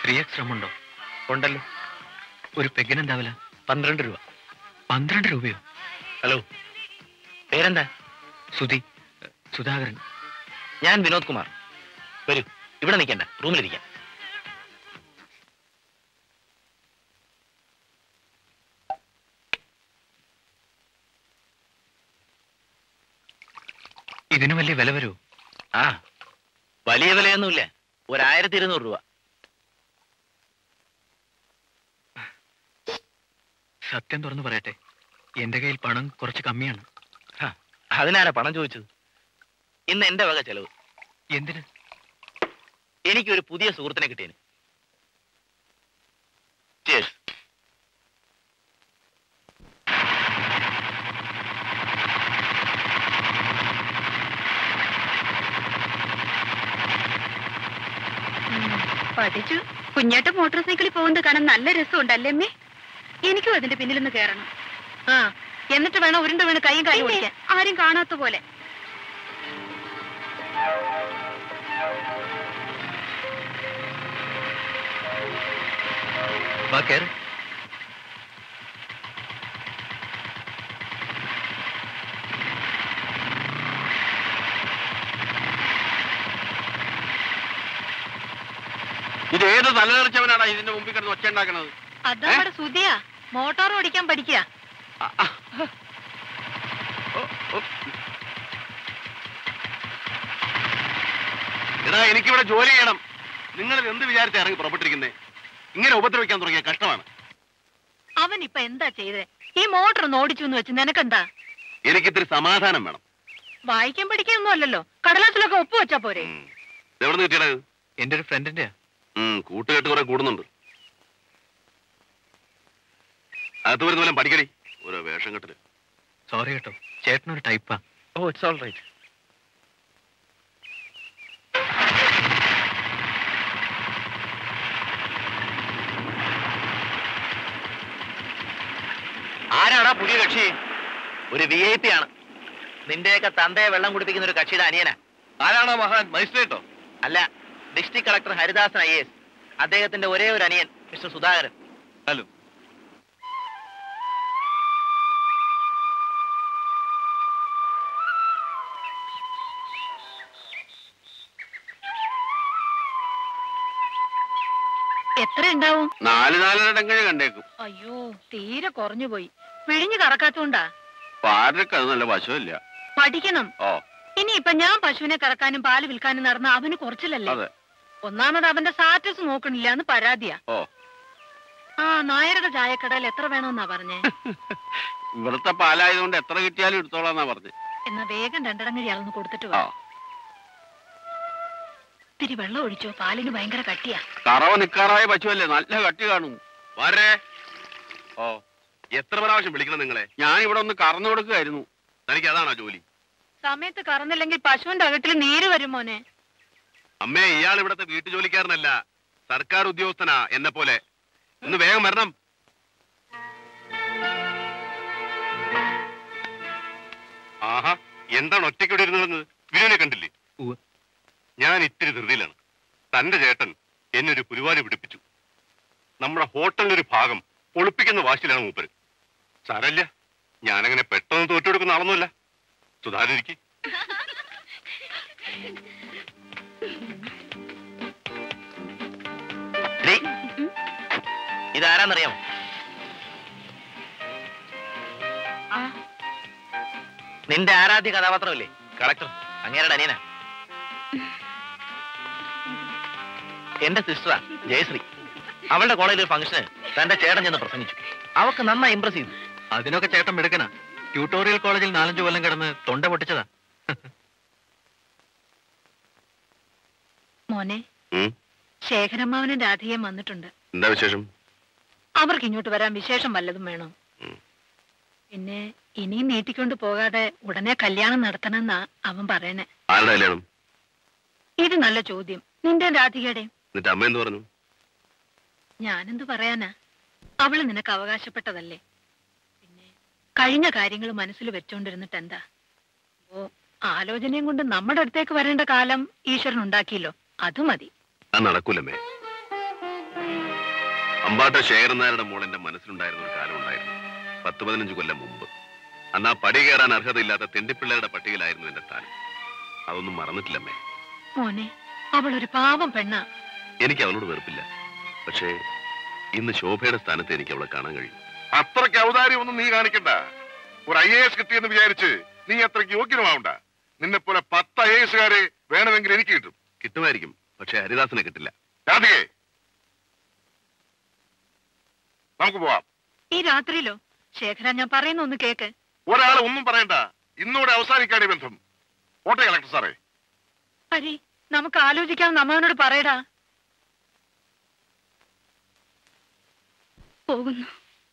Three X റമ്മുണ്ടോ ഉണ്ടല്ലോ ഒരു പെഗിന് എന്താവില്ല പന്ത്രണ്ട് രൂപ പന്ത്രണ്ട് രൂപയോ ഹലോ പേരെന്താ സുധി സുധാകരൻ ഞാൻ വിനോദ് കുമാർ വരൂ ഇവിടെ നിൽക്കണ്ട റൂമിലിരിക്കാം ഇതിന് വലിയ വില വരുമോ ആ വലിയ വിലയൊന്നുമില്ല ഒരായിരത്തി ഇരുന്നൂറ് രൂപ സത്യം തുറന്നു പറയട്ടെ എന്റെ കയ്യിൽ പണം കുറച്ച് കമ്മിയാണ് ഹ, അതിനാരാ പണം ചോദിച്ചത് ഇന്ന് എന്റെ വക ചെലവ് എന്തിന് എനിക്കൊരു പുതിയ സുഹൃത്തിനെ കിട്ടിയന് Cheers. പഠിച്ചു കുഞ്ഞേട്ട മോട്ടോർ സൈക്കിളിൽ പോകുന്നത് കാണാൻ നല്ല രസമുണ്ടല്ലേ അമ്മേ എനിക്കും അതിന്റെ പിന്നിലൊന്ന് കയറണം ആ എന്നിട്ട് വേണം ഉരുണ്ട് വീണ് കൈയും കാലും ഓടിക്കാൻ ആരും കാണാത്ത പോലെ വാ കേറ് ഇത് ഏത് തലതെറിച്ചവനാണ് ഇതിന്റെ മുമ്പിൽ കിടന്ന് ഒച്ച ഉണ്ടാക്കണത് അതാ അവിടെ സുതിയാ മോട്ടോർ ഓടിക്കാൻ പഠിക്കുക എടാ എനിക്കിവിടെ ജോലി ചെയ്യണം നിങ്ങൾ എന്ത് വിചാരിച്ച ഇറങ്ങി പുറപ്പെട്ടിരിക്കുന്നേ ഇങ്ങനെ ഉപദ്രവിക്കാൻ തുടങ്ങിയ കഷ്ടമാണ് അവൻ ഇപ്പൊ എന്താ ചെയ്തേ ഈ മോട്ടോർ ഒന്ന് ഓടിച്ചു എന്ന് വെച്ച് നിനക്കെന്താ എനിക്കിത്തിരി സമാധാനം വേണം വായിക്കാൻ പഠിക്കാനൊന്നും അല്ലല്ലോ കടലാസിലൊക്കെ ഒപ്പ് വെച്ചാ പോരെ ഉം. എവിടെ നിന്ന് കിട്ടിയത് എന്റെ ഒരു ഫ്രണ്ടിന്റെയാ കൂട്ടുകെട്ട് കുറെ കൂടുന്നുണ്ട് അകത്ത് വരുന്ന പോലെ പഠിക്കടി ഓരോ വേഷം കെട്ടില് സോറി കേട്ടോ ചേട്ടനൊരു ടൈപ്പാ ഓ ഇറ്റ്സ് ഓൾ റൈറ്റ് ആരാടാ പുതിയ കക്ഷി ഒരു വി ഐ പി ആണ് നിന്റെയൊക്കെ തന്തയെ വെള്ളം കുടിപ്പിക്കുന്ന ഒരു കക്ഷിയുടെ അനിയനാ ആരാണോ മഹാൻ മജിസ്ട്രേറ്റോ അല്ല district collector Haridasan I S അദ്ദേഹത്തിന്റെ ഒരേ ഒരു അനിയൻ മിസ്റ്റർ സുധാകരൻ ഹലോ എത്ര ഉണ്ടാവും നാല് നാലര ടങ്കഴ കണ്ടേക്കും അയ്യോ തീരെ കുറഞ്ഞു പോയി പിഴിഞ്ഞു കറക്കാത്തോണ്ടാ പാരക്ക് അത് നല്ല വശമില്ല പഠിക്കണം ഓ ഇനിയിപ്പൊ ഞാൻ പശുവിനെ കറക്കാനും പാല് വിൽക്കാനും നടന്ന അവന് കുറച്ചില്ലല്ലേ അതെ ഒന്നാമത് അവന്റെ സ്റ്റാറ്റസ് നോക്കണില്ല എന്ന് പരാതിയാ ഓ ആ നായരുടെ ചായക്കടയിൽ എത്ര വേണമെന്നാ പറഞ്ഞേ ഇവിടുത്തെ പാലായതുകൊണ്ട് എത്ര കിട്ടിയാലും എടുത്തോളാന്നാ പറഞ്ഞത് എന്നാ വേഗം രണ്ടിടങ്ങഴി അളന്ന് കൊടുത്തിട്ട് ആ വാ ഇത്തിരി വെള്ളം ഒഴിച്ചോ പാലിന് ഭയങ്കര കട്ടിയാ കറവ നിക്കാറായ പശുവല്ലേ നല്ല കട്ടി കാണും വരേ ഓ എത്ര പ്രാവശ്യം വിളിക്കണം നിങ്ങളെ ഞാൻ ഇവിടെ ഒന്ന് കറന്നു കൊടുക്കുകയായിരുന്നു തനിക്ക് അതാണോ ജോലി സമയത്ത് കറന്നില്ലെങ്കിൽ പശുവിന്റെ അകട്ടിൽ നീര് വരും മോനെ അമ്മേ ഇയാൾ ഇവിടത്തെ വീട്ടു ജോലിക്കാരനല്ല സർക്കാർ ഉദ്യോഗസ്ഥനാ എന്നെ പോലെ ഒന്ന് വേഗം വരണം ആഹാ എന്താണ് ഒറ്റയ്ക്ക് ഇവിടെ ഇരുന്നത് വിനുവിനെ കണ്ടില്ലേ ഉവ്വ്. ഞാൻ ഇത്തിരി ധൃതിയിലാണ് തന്റെ ചേട്ടൻ എന്നെ ഒരു പുരുവാനി പിടിപ്പിച്ചു നമ്മുടെ ഹോട്ടലിന്റെ ഒരു ഭാഗം ഒളിപ്പിക്കുന്ന വാശിയിലാണ് മൂപ്പര് സാരല്ല ഞാനങ്ങനെ പെട്ടെന്ന് തോറ്റെടുക്കുന്ന ആളൊന്നുമല്ല സുധാരിക്ക് ഡേയ്, ഇതാരാന്നറിയാമോ നിന്റെ ആരാധ്യ കഥാപാത്രമല്ലേ കളക്ടർ അങ്ങേരുടെ അനിയനാ എന്റെ സിസ്റ്ററാ ജയശ്രീ അവളുടെ കോളേജിൽ ഒരു ഫംഗ്ഷന് തന്റെ ചേട്ടൻ ചെന്ന് പ്രസംഗിച്ചു അവക്ക് നന്നായി ഇംപ്രസ് ചെയ്തു അതിനൊക്കെ ചേട്ടൻ മിടുക്കനാ ട്യൂട്ടോറിയൽ കോളേജിൽ നാലഞ്ചു കൊല്ലം കിടന്ന് തൊണ്ട പൊട്ടിച്ചതാ മോനെ ഉം, ശേഖരമ്മാവനും രാധികയും വന്നിട്ടുണ്ട് എന്താ വിശേഷം അവർക്ക് ഇങ്ങോട്ട് വരാൻ വിശേഷം വല്ലതും വേണോ ഉം. പിന്നെ ഇനിയും നീട്ടിക്കൊണ്ട് പോകാതെ ഉടനെ കല്യാണം നടത്തണമെന്നാ അവൻ പറയണേ ആരുടെ കല്യാണം ഇത് നല്ല ചോദ്യം നിന്റെ രാധികയുടെയും എന്നിട്ട് അമ്മ എന്ത് പറഞ്ഞു ഞാനെന്ത് പറയാനാ അവള് നിനക്ക് അവകാശപ്പെട്ടതല്ലേ പിന്നെ കഴിഞ്ഞ കാര്യങ്ങൾ മനസ്സിൽ വെച്ചോണ്ടിരുന്നിട്ട് എന്താ ഓ ആലോചനയും കൊണ്ട് നമ്മുടെ അടുത്തേക്ക് വരേണ്ട കാലം ഈശ്വരൻ ഉണ്ടാക്കിയല്ലോ അത് മതി അത് നടക്കൂലമ്മേ അമ്പാട്ട ശേഖരൻ നായരുടെ മോൾ എന്റെ മനസ്സിലുണ്ടായിരുന്ന ഒരു കാലം ഉണ്ടായിരുന്നു പത്ത് പതിനഞ്ച് കൊല്ലം മുമ്പ് അന്ന് ആ പടി കയറാൻ അർഹതയില്ലാത്ത തെണ്ടിപ്പിള്ളേരുടെ പട്ടികയിലായിരുന്നു എന്റെ സ്ഥാനം അതൊന്നും മറന്നിട്ടില്ലമ്മേ മോനെ അവളൊരു പാവം പെണ്ണ എനിക്ക് അവളോട് വെറുപ്പില്ല പക്ഷേ ഇന്ന് ശോഭയുടെ സ്ഥാനത്ത് എനിക്ക് അവളെ കാണാൻ കഴിയും അത്രയ്ക്ക് ഔദാര്യമൊന്നും നീ കാണിക്കണ്ട ഒരു ഐ എ എസ് കിട്ടിയെന്ന് വിചാരിച്ച് നീ അത്രയ്ക്ക് യോഗ്യനുമാവണ്ട നിന്നെ പോലെ പത്ത് ഐ എ എസുകാരെ വേണമെങ്കിൽ എനിക്ക് കിട്ടും കിട്ടുമായിരിക്കും പക്ഷേ ഹരിദാസിനെ കിട്ടില്ല രാധികേ നമുക്ക് പോവാം ഈ രാത്രിയിലോ ശേഖര ഞാൻ പറയുന്ന ഒന്ന് കേക്ക് ഒരാൾ ഒന്നും പറയണ്ട ഇന്നോടെ അവസാനിക്കാടി ബന്ധം ഓട്ടെ കളക്ടർ സാറേ ഹരി നമുക്ക് ആലോചിക്കാം നമ്മവനോട് പറയടാ പോകുന്നു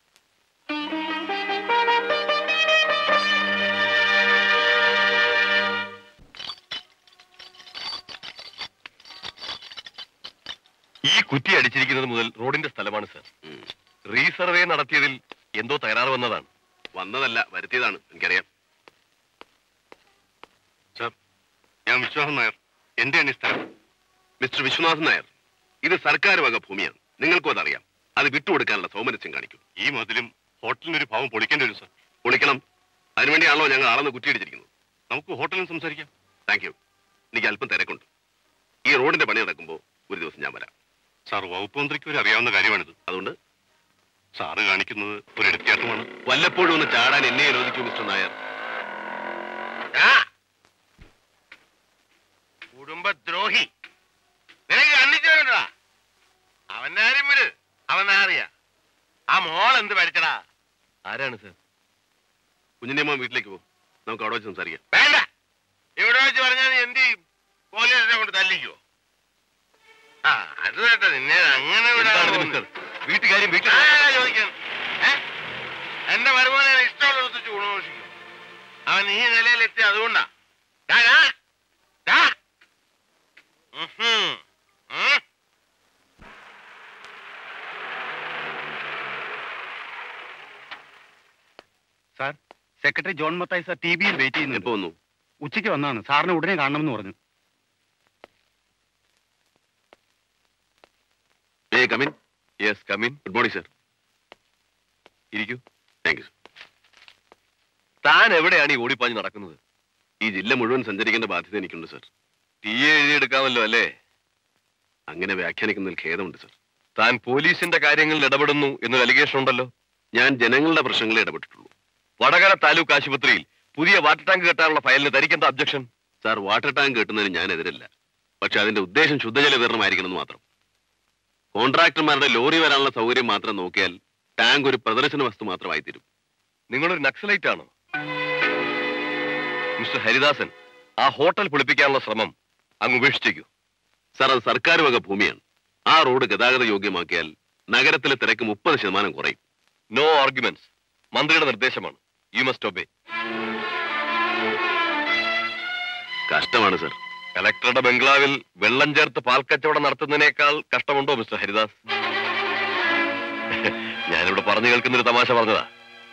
ഈ കുറ്റി അടിച്ചിരിക്കുന്നത് മുതൽ റോഡിന്റെ സ്ഥലമാണ് സർ റീസർവേ നടത്തിയതിൽ എന്തോ തകരാറ് വന്നതാണ് വന്നതല്ല വരുത്തിയതാണ് എനിക്കറിയാം സർ ഞാൻ വിശ്വാസം നായർ എന്റെ അടിസ്ഥാനം മിസ്റ്റർ വിശ്വനാഥൻ നായർ ഇത് സർക്കാർ വക ഭൂമിയാണ് നിങ്ങൾക്കും അതറിയാം അത് വിട്ടുകൊടുക്കാനുള്ള സൗമനസ്യം കാണിക്കും ഈ മതിലും ഹോട്ടലിന് ഒരു ഭാവം പൊളിക്കേണ്ടി വരും സർ പൊളിക്കണം അതിനുവേണ്ടിയാണല്ലോ ഞങ്ങൾ ആളെന്ന് കുറ്റിയടിച്ചിരിക്കുന്നത് നമുക്ക് ഹോട്ടലിൽ സംസാരിക്കാം താങ്ക് യു എനിക്ക് അല്പം തിരക്കുണ്ട് ഈ റോഡിന്റെ പണി നടക്കുമ്പോൾ ഒരു ദിവസം ഞാൻ വരാം സാർ വകുപ്പ് മന്ത്രിക്ക് ഒരു അറിയാവുന്ന കാര്യമാണിത് അതുകൊണ്ട് സാറ് കാണിക്കുന്നത് ഒരു എടുത്തിയാട്ടമാണ് വല്ലപ്പോഴും ഒന്ന് ചാടാൻ എന്നെ അനുവദിക്കൂ മിസ്റ്റർ നായർ കുടുംബദ്രോഹി നിനക്ക് കണ്ണിച്ചോണ്ടാ അവന്റെ ആരും വിട് അവൻ അറിയാ ആ മോൾ എന്ത് പഠിച്ചടാ ആരാണ് സർ കുഞ്ഞിന്റെ അമ്മ വീട്ടിലേക്ക് പോകും നമുക്ക് അവിടെ വെച്ച് സംസാരിക്കാം വേണ്ട ഇവിടെ വെച്ച് പറഞ്ഞാൽ നീ എന്ത് ചെയ്യും പോലീസിനെ കൊണ്ട് തല്ലിക്കോ ആ അത് കേട്ടോ നിന്നെ അങ്ങനെ വിടാൻ എന്താണ് ഇത് പോകുന്നത്. മിസ്റ്റർ വീട്ടുകാര്യം വീട്ടിൽ ആ, ചോദിക്കാൻ ഏ? എന്റെ വരുമാനം ഞാൻ ഇഷ്ടമുള്ളത് ഗുണമോഷിക്കും അവൻ ഈ നിലയിലെത്തി അതുകൊണ്ടാ ഡാ, ഡാ. ഡാ. ഉഹും. ഉം. Sir secretary John Mathai sir T വിയിൽ വെയിറ്റ് ചെയ്യുന്നുണ്ട് എപ്പോ വന്നു ഉച്ചയ്ക്ക് വന്നാണ് സാറിനെ ഉടനെ കാണണമെന്ന് പറഞ്ഞു ഏ come in yes come in good morning sir ഇരിക്കൂ താങ്ക് യു താൻ എവിടെയാണ് ഈ ഓടിപ്പാഞ്ഞ് നടക്കുന്നത് ഈ ജില്ല മുഴുവൻ സഞ്ചരിക്കേണ്ട ബാധ്യത എനിക്കുണ്ട് സർ ടി എ എഴുതിയെടുക്കാമല്ലോ അല്ലേ അങ്ങനെ വ്യാഖ്യാനിക്കുന്നതിൽ ഖേദമുണ്ട് സർ താൻ പോലീസിന്റെ കാര്യങ്ങളിൽ ഇടപെടുന്നു എന്നൊരു അലിഗേഷൻ ഉണ്ടല്ലോ ഞാൻ ജനങ്ങളുടെ പ്രശ്നങ്ങളിൽ ഇടപെട്ടിട്ടുള്ളൂ വടകര താലൂക്ക് ആശുപത്രിയിൽ പുതിയ വാട്ടർ ടാങ്ക് കെട്ടാനുള്ള ഫയലിന് തനിക്കെന്താ അബ്ജക്ഷൻ സാർ വാട്ടർ ടാങ്ക് കെട്ടുന്നതിന് ഞാൻ എതിരല്ല പക്ഷെ അതിന്റെ ഉദ്ദേശം ശുദ്ധജല വിതരണമായിരിക്കണമെന്ന് മാത്രം കോൺട്രാക്ടർമാരുടെ ലോറി വരാനുള്ള സൗകര്യം മാത്രം നോക്കിയാൽ ടാങ്ക് ഒരു പ്രദർശന വസ്തു മാത്രമായി തീരും നിങ്ങളൊരു നക്സലൈറ്റ് ആണോ മിസ്റ്റർ ഹരിദാസൻ ആ ഹോട്ടൽ പൊളിപ്പിക്കാനുള്ള ശ്രമം അങ്ങ് ഉപേക്ഷിച്ചേക്കൂ സാർ അത് സർക്കാർ വക ഭൂമിയാണ് ആ റോഡ് ഗതാഗത യോഗ്യമാക്കിയാൽ നഗരത്തിലെ തിരക്ക് മുപ്പത് ശതമാനം കുറയും നോ ആർഗ്യുമെന്റ്സ് മന്ത്രിയുടെ നിർദ്ദേശമാണ് യു മസ്റ്റ് ഒബേ കഷ്ടമാണ് സർ കലക്ടറുടെ ബംഗ്ലാവിൽ വെള്ളം ചേർത്ത് പാൽക്കച്ചവടം നടത്തുന്നതിനേക്കാൾ കഷ്ടമുണ്ടോ മിസ്റ്റർ ഹരിദാസ് ഞാനിവിടെ പറഞ്ഞു കേൾക്കുന്നൊരു തമാശ പറഞ്ഞതാ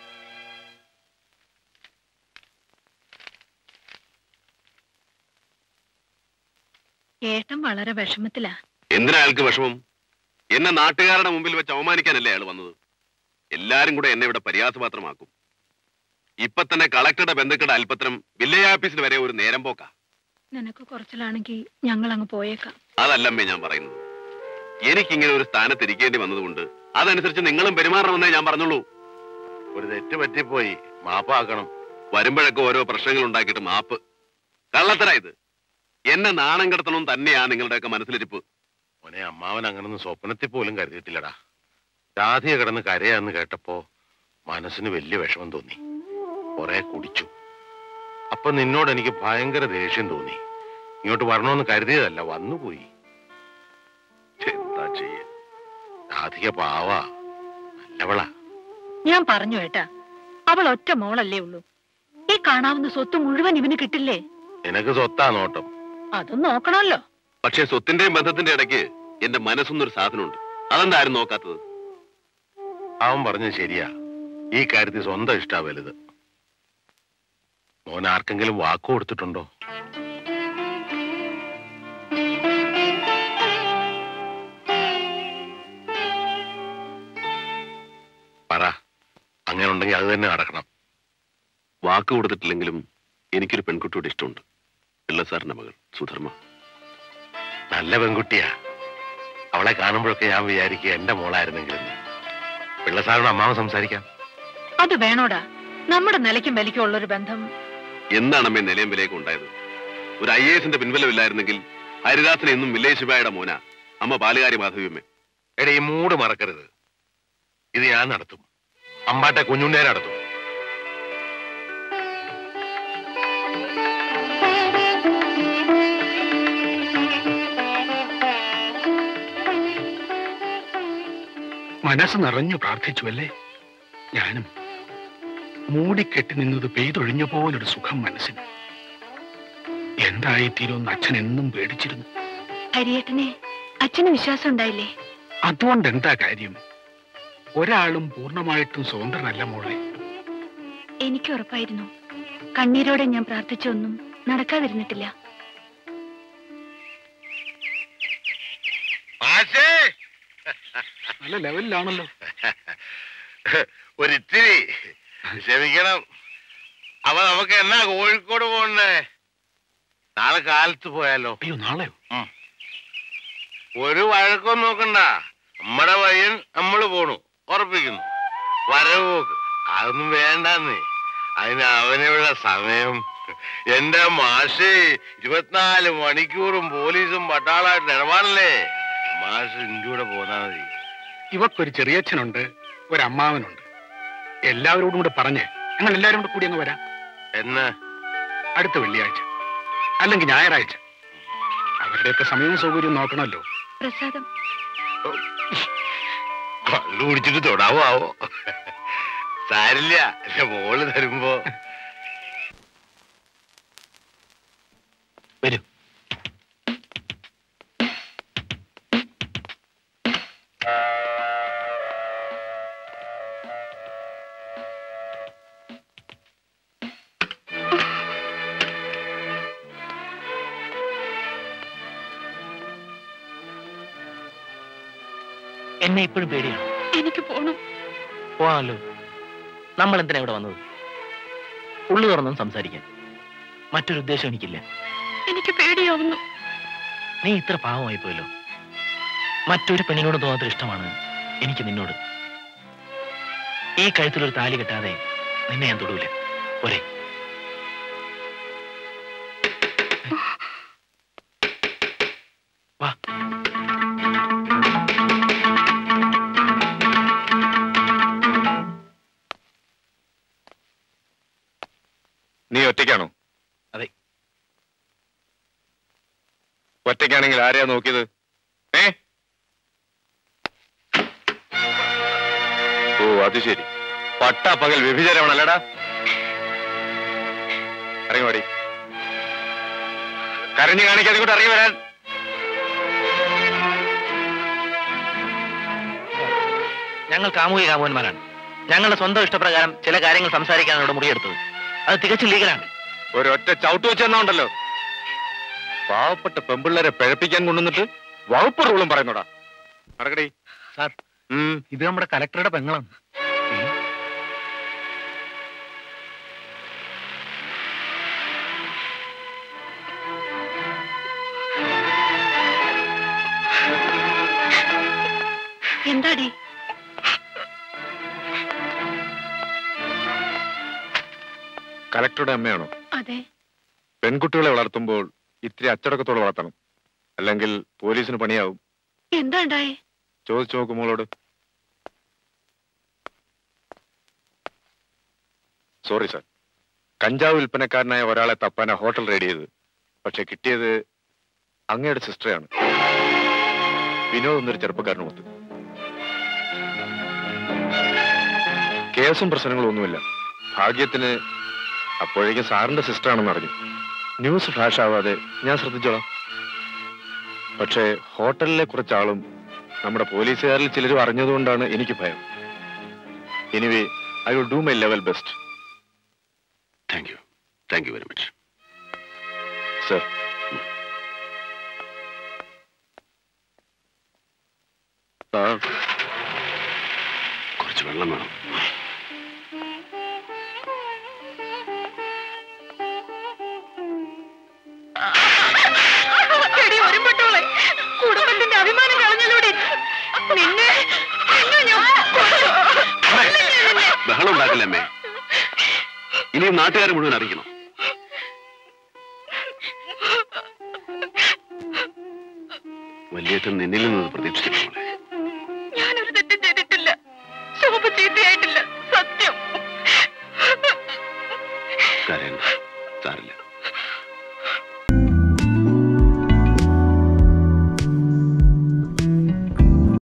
ഏട്ടൻ വളരെ വിഷമത്തിലാ എന്തിനാ അയാൾക്ക് വിഷമം എന്നെ നാട്ടുകാരുടെ മുമ്പിൽ വെച്ച് അവമാനിക്കാനല്ലേ അയാൾ വന്നത് എല്ലാരും കൂടെ എന്നെ ഇവിടെ പരിഹാസപാത്രമാക്കും ഇപ്പൊ തന്നെ കളക്ടറുടെ ബന്ധുക്കളുടെ അല്പത്തരം വില്ലേജ് ഓഫീസിൽ വരെ ഒരു നേരം പോക്കാ നിനക്ക് കുറച്ചിലാണെങ്കിൽ ഞങ്ങൾ അങ്ങ് പോയേക്കാം അതല്ലമ്മേ ഞാൻ പറയുന്നത് എനിക്കിങ്ങനെ ഒരു സ്ഥാനത്ത് ഇരിക്കേണ്ടി വന്നതുകൊണ്ട് അതനുസരിച്ച് നിങ്ങളും പെരുമാറണമെന്നേ ഞാൻ പറഞ്ഞുള്ളൂ ഒരു തെറ്റ് പറ്റിപ്പോയി മാപ്പാക്കണം വരുമ്പോഴൊക്കെ ഓരോ പ്രശ്നങ്ങൾ ഉണ്ടാക്കിയിട്ട് മാപ്പ് കള്ളത്തര ഇത് എന്നെ നാണം കെടുത്തണം തന്നെയാ നിങ്ങളുടെയൊക്കെ മനസ്സിലിരിപ്പ് മോനെ അമ്മാവൻ അങ്ങനൊന്നും സ്വപ്നത്തിൽ പോലും കരുതിയിട്ടില്ലടാ രാധിക കിടന്ന് കരയാന്ന് കേട്ടപ്പോ മനസ്സിന് വലിയ വിഷമം തോന്നി കുറെ കുടിച്ചു അപ്പൊ നിന്നോട് എനിക്ക് ഭയങ്കര ദേഷ്യം തോന്നി ഇങ്ങോട്ട് വരണമെന്ന് കരുതിയതല്ല വന്നുപോയി എന്താ ചെയ്യ രാധിക പാവാ നല്ലവളാ ഞാൻ പറഞ്ഞു ഏട്ടാ അവൾ ഒറ്റ മോളല്ലേ ഉള്ളൂ ഈ കാണാവുന്ന സ്വത്ത് മുഴുവൻ ഇവന് കിട്ടില്ലേ നിനക്ക് സ്വത്താ നോട്ടം അതും നോക്കണമല്ലോ പക്ഷേ സ്വത്തിന്റെയും ബന്ധത്തിന്റെ ഇടയ്ക്ക് എന്റെ മനസ്സൊന്നൊരു സാധനമുണ്ട് അതെന്താരും നോക്കാത്തത് അവൻ പറഞ്ഞത് ശരിയാ ഈ കാര്യത്തിൽ സ്വന്തം ഇഷ്ടാ വലുത് മോൻ ആർക്കെങ്കിലും വാക്ക് കൊടുത്തിട്ടുണ്ടോ പറ അങ്ങനെ ഉണ്ടെങ്കിൽ അത് തന്നെ നടക്കണം വാക്ക് കൊടുത്തിട്ടില്ലെങ്കിലും എനിക്കൊരു പെൺകുട്ടിയോട് ഇഷ്ടമുണ്ട് പിള്ള സാറിന്റെ മകൾ സുധർമ്മ നല്ല പെൺകുട്ടിയാ അവളെ കാണുമ്പോഴൊക്കെ ഞാൻ വിചാരിക്കുക എന്റെ മോളായിരുന്നെങ്കിലും പിള്ളസാറിനോട് അമ്മാവൻ സംസാരിക്കാം അത് വേണോടാ നമ്മുടെ നിലയ്ക്കും വിലയ്ക്കും ഉള്ളൊരു ബന്ധം എന്താണ് അമ്മേ നിലയം വിലയൊക്കെ ഉണ്ടായത് ഒരു ഐ എസിന്റെ പിൻബലമില്ലായിരുന്നെങ്കിൽ ഹരിദാസൻ എന്നും വില്ലേജ് ശിവായുടെ മോന അമ്മ ബാലുകാരി മാധവിയമ്മേ എടേ ഈ മൂട് മറക്കരുത് ഇത് ഞാൻ നടത്തും അമ്പാട്ടെ കുഞ്ഞുണ്ണേ നടത്തും മനസ്സ് നിറഞ്ഞു പ്രാർത്ഥിച്ചു അല്ലേ ഞാനും മൂടിക്കെട്ടി നിന്നത് പെയ്തൊഴിഞ്ഞ പോലൊരു സുഖം മനസ്സിന് എന്തായിത്തീരുമെന്ന് അച്ഛൻ എന്നും പേടിച്ചിരുന്നു ഹരിയേട്ടനെ അച്ഛന് വിശ്വാസം ഉണ്ടായില്ലേ അതുകൊണ്ട് എന്താ കാര്യം ഒരാളും പൂർണ്ണമായിട്ടും സ്വതന്ത്രനല്ല മോളെ എനിക്ക് ഉറപ്പായിരുന്നു കണ്ണീരോടെ ഞാൻ പ്രാർത്ഥിച്ചൊന്നും നടക്കാതിരുന്നിട്ടില്ല നല്ല ലെവലിലാണല്ലോ ഒരിത്തിരി ക്ഷമിക്കണം അപ്പൊ നമുക്ക് എന്നാ കോഴിക്കോട് പോണ്ടേ നാളെ കാലത്ത് പോയാലോ അയ്യോ നാളെയോ ഒരു വഴക്കം നോക്കണ്ട നമ്മടെ പയ്യൻ നമ്മള് പോണു ഉറപ്പിക്കുന്നു വരവോക്ക് അതൊന്നും വേണ്ടെന്ന് അതിന് അവനെവിടെ സമയം എന്റെ മാഷ് ഇരുപത്തിനാല് മണിക്കൂറും പോലീസും പട്ടാളായിട്ട് ഇടപാടല്ലേ മാഷ് ഇന്റെ കൂടെ പോന്നാ മതി ഇവക്കൊരു ചെറിയച്ഛനുണ്ട് ഒരു അമ്മാവനുണ്ട് എല്ലാവരോടും കൂടെ പറഞ്ഞ് ഞങ്ങൾ എല്ലാവരും കൂടെ കൂടി അങ്ങ് വരാം എന്ന് അടുത്ത വെള്ളിയാഴ്ച അല്ലെങ്കിൽ ഞായറാഴ്ച അവരുടെയൊക്കെ സമയവും സൗകര്യവും നോക്കണമല്ലോ പ്രസാദം കള്ളു കുടിച്ചിട്ട് തൊടാവോ ആവോ സാരില്ല എന്റെ മോള് തരുമ്പോ വരൂ എന്നെ ഇപ്പോഴും പേടിയാണ് എനിക്ക് പോണം പോവാമല്ലോ നമ്മൾ എന്തിനാ ഇവിടെ വന്നത് ഉള്ളു തുറന്നും സംസാരിക്കാൻ മറ്റൊരു ഉദ്ദേശം എനിക്കില്ല എനിക്ക് പേടിയാവുന്നു നീ ഇത്ര പാവമായി പോയല്ലോ മറ്റൊരു പെണ്ണിനോട് തോന്നാത്തൊരു ഇഷ്ടമാണ് എനിക്ക് നിന്നോട് ഈ കഴുത്തിലൊരു താലി കെട്ടാതെ നിന്നെ ഞാൻ തൊടൂല പോരെ വാ നീ ഒറ്റയ്ക്കാണോ അതെ. ഒറ്റയ്ക്കാണെങ്കിൽ ആരെയാ നോക്കിയത് ഏ ഓ അത് ശരി പട്ട പകൽ വ്യഭിചാരമാണല്ലടാ ഇറങ്ങി വാടി കരഞ്ഞു കാണിക്കാതെ ഇങ്ങോട്ട് ഇറങ്ങി വരാൻ ഞങ്ങൾ കാമുകി കാമുകന്മാരാണ് ഞങ്ങളുടെ സ്വന്തം ഇഷ്ടപ്രകാരം ചില കാര്യങ്ങൾ സംസാരിക്കാനാണ് ഇവിടെ മുറിയെടുത്തത് അത് തികച്ചും ലീഗലാണ് ഒരൊറ്റ ചവിട്ട് വെച്ചെന്നാ ഉണ്ടല്ലോ പാവപ്പെട്ട പെമ്പിള്ളേരെ പിഴപ്പിക്കാൻ കൊണ്ടുവന്നിട്ട് വകുപ്പ് റൂളും പറയുന്നോടാ നടക്കടി സാർ ഉം ഇത് നമ്മുടെ കലക്ടറുടെ പെങ്ങളാണ് എന്താടി കലക്ടറുടെ അമ്മയാണോ അതെ പെൺകുട്ടികളെ വളർത്തുമ്പോൾ ഇത്തിരി അച്ചടക്കത്തോടെ വളർത്തണം അല്ലെങ്കിൽ പോലീസിന് പണിയാവും എന്താ ഉണ്ടായേ ചോദിച്ചു നോക്കും മോളോട് സോറി സാർ കഞ്ചാവ് വിൽപ്പനക്കാരനായ ഒരാളെ തപ്പാനാ ഹോട്ടൽ റെഡി ചെയ്തത് പക്ഷെ കിട്ടിയത് അങ്ങയുടെ സിസ്റ്ററാണ് വിനോദ് എന്നൊരു ചെറുപ്പക്കാരനുമൊത്ത് കേസും പ്രശ്നങ്ങളും ഒന്നുമില്ല ഭാഗ്യത്തിന് അപ്പോഴേക്കും സാറിന്റെ സിസ്റ്ററാണെന്ന് അറിഞ്ഞു ന്യൂസ് ഫ്ലാഷ് ആവാതെ ഞാൻ ശ്രദ്ധിച്ചോളാം പക്ഷേ ഹോട്ടലിലെ കുറച്ചാളും നമ്മുടെ പോലീസുകാരിൽ ചിലരും അറിഞ്ഞതുകൊണ്ടാണ് എനിക്ക് ഭയം anyway I will do my level best thank you thank you very much sir കുറച്ച് കുറച്ച് വെള്ളം വേണം എടി ഒരുമ്പെട്ടോളെ കുടുംബത്തിന്റെ അഭിമാനം കളഞ്ഞലൂടെ നിന്നെ നിന്നെ ഞാൻ കൊല്ലും. കൊല്ലും ഞാൻ നിന്നെ. ബഹളം ഉണ്ടാക്കില്ല അമ്മേ ഇനിയും നാട്ടുകാരെ മുഴുവൻ അറിയിക്കണം വലിയേറ്റൻ നിന്നിൽ നിന്ന് പ്രതീക്ഷിക്കുന്നു മോളെ ഞാനൊരു തെറ്റും ചെയ്തിട്ടില്ല ശോഭ ചീത്തയായിട്ടില്ല സത്യം കരയണ്ട